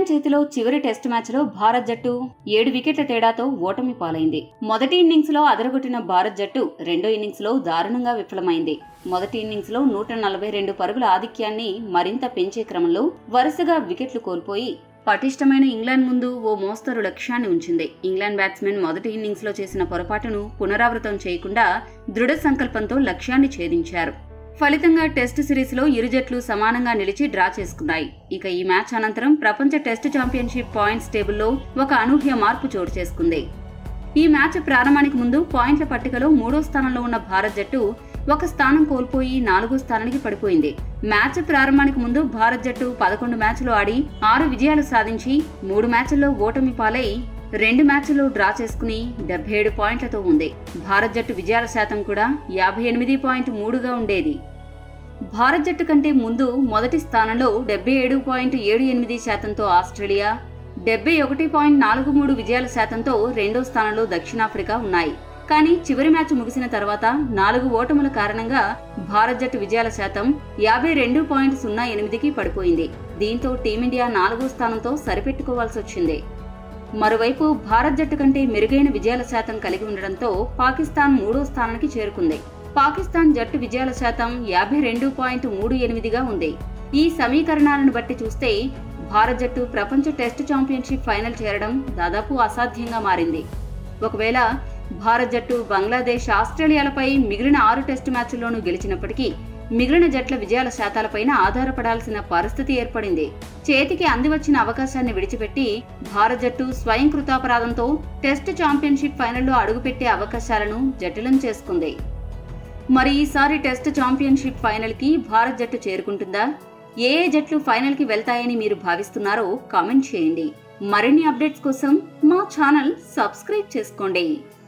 England చేతిలో చివరి test మ్యాచ్లో భారత్ జట్టు ఏడు వికెట్ల తేడాతో ఓటమి పాలైంది మొదటి ఇన్నింగ్స్ లో అదరగొట్టిన భారత్ జట్టు రెండో ఇన్నింగ్స్ లో దారుణంగా విఫలమైంది మొదటి ఇన్నింగ్స్ లో నూట నలభై రెండు పరుగుల ఆధిక్యాన్ని మరింత పెంచే క్రమంలో వరుసగా వికెట్లు కోల్పోయి పటిష్టమైన ఇంగ్లాండ్ ముందు ఓ మోస్తరు లక్ష్యాన్ని ఉంచింది ఇంగ్లాండ్ బ్యాట్స్మెన్ మొదటి ఇన్నింగ్స్ లో చేసిన పొరపాటును పునరావృతం చేయకుండా దృఢ సంకల్పంతో లక్ష్యాన్ని ఛేదించారు ఫలితంగా టెస్ట్ సిరీస్లో ఇరు జట్లు సమానంగా నిలిచి డ్రా చేసుకున్నాయి ఇక ఈ మ్యాచ్ అనంతరం ప్రపంచ టెస్ట్ ఛాంపియన్షిప్ పాయింట్స్ టేబుల్లో ఒక అనూహ్య మార్పు చోటు చేసుకుంది ఈ మ్యాచ్ ప్రారంభానికి ముందు పాయింట్ల పట్టికలో మూడో స్థానంలో ఉన్న భారత్ జట్టు ఒక స్థానం కోల్పోయి నాలుగో స్థానానికి పడిపోయింది మ్యాచ్ ప్రారంభానికి ముందు భారత్ జట్టు పదకొండు మ్యాచ్లు ఆడి ఆరు విజయాలు సాధించి మూడు మ్యాచ్ల్లో ఓటమి పాలై రెండు మ్యాచ్ల్లో డ్రా చేసుకుని డెబ్బై ఏడు పాయింట్లతో ఉంది భారత్ జట్టు విజయాల శాతం కూడా యాభై ఎనిమిది పాయింట్ మూడుగా ఉండేది భారత్ జట్టు కంటే ముందు మొదటి స్థానంలో డెబ్బై ఏడు పాయింట్ ఏడు ఎనిమిది శాతంతో ఆస్ట్రేలియా డెబ్బై ఒకటి పాయింట్ నాలుగు మూడు విజయాల శాతంతో రెండో స్థానంలో దక్షిణాఫ్రికా ఉన్నాయి కానీ చివరి మ్యాచ్ ముగిసిన తర్వాత నాలుగు ఓటముల కారణంగా భారత్ జట్టు విజయాల శాతం యాభై రెండు పాయింట్ సున్నా ఎనిమిదికి పడిపోయింది దీంతో టీమిండియా నాలుగో స్థానంతో సరిపెట్టుకోవాల్సి వచ్చింది మరోవైపు భారత్ జట్టు కంటే మెరుగైన విజయాల శాతం కలిగి ఉండడంతో పాకిస్తాన్ మూడో స్థానానికి చేరుకుంది పాకిస్తాన్ జట్టు విజయాల శాతం యాభై రెండు పాయింట్ మూడు ఎనిమిదిగా ఉంది ఈ సమీకరణాలను బట్టి చూస్తే భారత్ జట్టు ప్రపంచ టెస్ట్ ఛాంపియన్షిప్ ఫైనల్ చేరడం దాదాపు అసాధ్యంగా మారింది ఒకవేళ భారత్ జట్టు బంగ్లాదేశ్ ఆస్ట్రేలియాలపై మిగిలిన ఆరు టెస్టు మ్యాచ్ల్లోనూ గెలిచినప్పటికీ మిగిలిన జట్ల విజయాల శాతాలపైన ఆధారపడాల్సిన పరిస్థితి ఏర్పడింది చేతికి అందివచ్చిన అవకాశాన్ని విడిచిపెట్టి భారత్ జట్టు స్వయం కృతాపరాధంతో టెస్ట్ ఛాంపియన్షిప్ ఫైనల్లో అడుగుపెట్టే అవకాశాలను జటిలం చేసుకుంది మరి ఈసారి టెస్ట్ ఛాంపియన్షిప్ ఫైనల్ కి భారత్ జట్టు చేరుకుంటుందా ఏ ఏ జట్లు ఫైనల్ కి వెళ్తాయని మీరు భావిస్తున్నారో కామెంట్ చేయండి మరిన్ని అప్డేట్స్ కోసం మా ఛానల్ సబ్స్క్రైబ్ చేసుకోండి